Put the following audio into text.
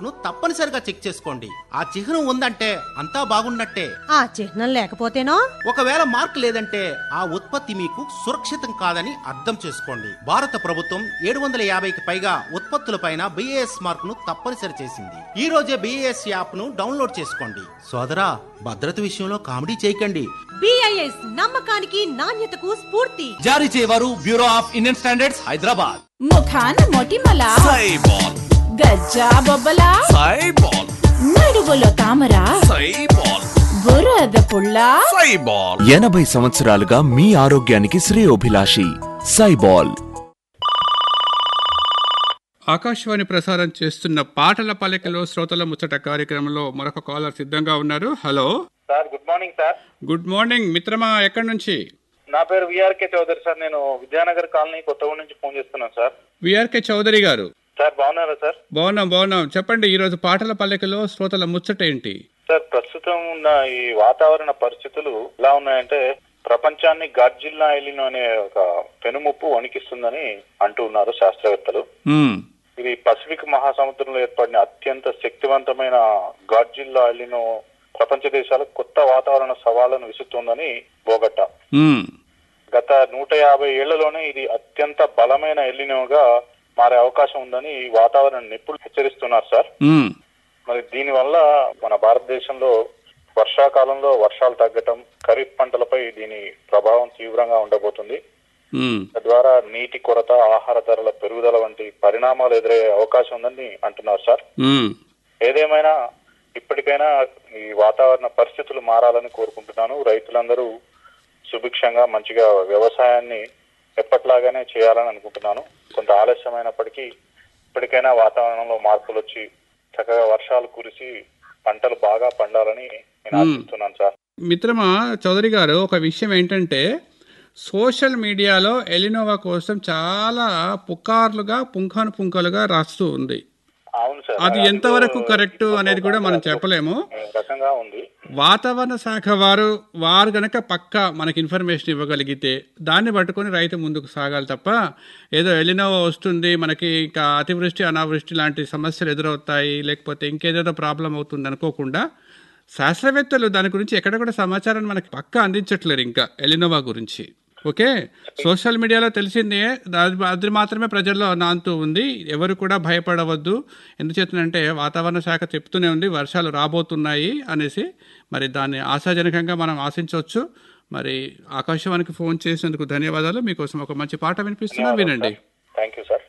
ను తప్పనిసరిగా చెక్ చేసుకోండి ఆ చిహ్నం ఉందంటే అంతా బాగున్నట్టే ఆ చిహ్నం లేకపోతేనో ఒకవేళ మార్క్ లేదంటే ఆ ఉత్పత్తి మీకు సురక్షితం కాదని అర్థం చేసుకోండి భారత ప్రభుత్వం ఏడు వందల యాభైకి పైగా ఉత్పత్తులపైన బిఏఎస్ మార్క్ ను తప్పనిసరి చేసింది ఈ రోజే బిఏఎస్ యాప్ ను డౌన్లోడ్ చేసుకోండి సోదరా భద్రత విషయంలో కామెడీ చేయకండి బిఐఎస్ నమ్మకానికి నాణ్యతకు స్ఫూర్తి జారీ చేయవారు bureau of Indian standards Hyderabad ముఖాన మొటిమల సైబాల్ గజ్జా బొబ్బల సైబాల్ నడువులో తామర సైబాల్ బురద పుల్ల సైబాల్ ఎనభై సంవత్సరాలుగా మీ ఆరోగ్యానికి శ్రేయోభిలాషి సైబాల్ ఆకాశవాణి ప్రసారం చేస్తున్న పాటల పలికలో శ్రోతల ముచ్చట కార్యక్రమంలో మరొక కాలర్ సిద్ధంగా ఉన్నారు hello sir good morning sir good morning మిత్రమా ఎక్కడి నుంచి నా పేరు విఆర్కే చౌదరి సార్ నేను విద్యానగర్ కాలనీ కొత్తగూడ నుంచి ఫోన్ చేస్తున్నాను సార్ విఆర్కే చౌదరి గారు సార్ బాగున్నారా సార్ బాగున్నాం బాగున్నాం చెప్పండి ఈరోజు పాటల పల్లెకలో శ్రోతల ముచ్చట ఏంటి సార్ ప్రస్తుతం ఉన్న ఈ వాతావరణ పరిస్థితులు ఎలా ఉన్నాయంటే ప్రపంచాన్ని గాడ్జిల్లా ఎలినో అనే ఒక పెనుముప్పు వణికిస్తుందని అంటూ ఉన్నారు శాస్త్రవేత్తలు మ్మ్. ఇది పసిఫిక్ మహాసముద్రంలో ఏర్పడిన అత్యంత శక్తివంతమైన గాడ్జిల్లా ఎలినో ప్రపంచ దేశాలకు కొత్త వాతావరణ సవాళ్లను విసురుతోందని బోగట్ట మ్మ్. గత నూట యాభై ఏళ్లలోనే ఇది అత్యంత బలమైన ఎల్లినోగా మారే అవకాశం ఉందని వాతావరణ నిపుణులు హెచ్చరిస్తున్నారు సార్ మ్మ్. మరి దీనివల్ల మన భారతదేశంలో వర్షాకాలంలో వర్షాలు తగ్గటం ఖరీఫ్ పంటలపై దీని ప్రభావం తీవ్రంగా ఉండబోతుంది మ్మ్. తద్వారా నీటి కొరత ఆహార ధరల పెరుగుదల వంటి పరిణామాలు ఎదురయ్యే అవకాశం ఉందని అంటున్నారు సార్ మ్మ్. ఏదేమైనా ఇప్పటికైనా ఈ వాతావరణ పరిస్థితులు మారాలని కోరుకుంటున్నాను రైతులందరూ సుభిక్షంగా మంచిగా వ్యవసాయాన్ని ఎప్పట్లాగానే చేయాలని అనుకుంటున్నాను కొంత ఆలస్యమైనప్పటికీ ఇప్పటికైనా వాతావరణంలో మార్పులు వచ్చి చక్కగా వర్షాలు కురిసి పంటలు బాగా పండాలని నేను ఆశిస్తున్నాను సార్ మిత్రమా చౌదరి గారు ఒక విషయం ఏంటంటే సోషల్ మీడియాలో ఎలినోవా కోసం చాలా పుకార్లుగా పుంఖాను పుంఖలుగా రాస్తూ ఉంది అవును సార్ అది ఎంతవరకు కరెక్ట్ అనేది కూడా మనం చెప్పలేము రకంగా ఉంది వాతావరణ శాఖ వారు వారు గనక పక్క మనకి ఇన్ఫర్మేషన్ ఇవ్వగలిగితే దాన్ని పట్టుకొని రైతు ముందుకు సాగాలి తప్ప ఏదో ఎలినోవా వస్తుంది మనకి ఇంకా అతివృష్టి అనావృష్టి లాంటి సమస్యలు ఎదురవుతాయి లేకపోతే ఇంకేదేదో ప్రాబ్లం అవుతుంది అనుకోకుండా శాస్త్రవేత్తలు దాని గురించి ఎక్కడ కూడా సమాచారాన్ని మనకి పక్క అందించట్లేరు ఇంకా ఎలినోవా గురించి ఓకే సోషల్ మీడియాలో తెలిసిందే అది అది మాత్రమే ప్రజల్లో నాంతూ ఉంది ఎవరు కూడా భయపడవద్దు ఎందుచేతనంటే వాతావరణ శాఖ చెప్తూనే ఉంది వర్షాలు రాబోతున్నాయి అనేసి మరి దాన్ని ఆశాజనకంగా మనం ఆశించవచ్చు మరి ఆకాశవాణికి ఫోన్ చేసినందుకు ధన్యవాదాలు మీకోసం ఒక మంచి పాట వినిపిస్తున్నా వినండి థ్యాంక్ యూ సార్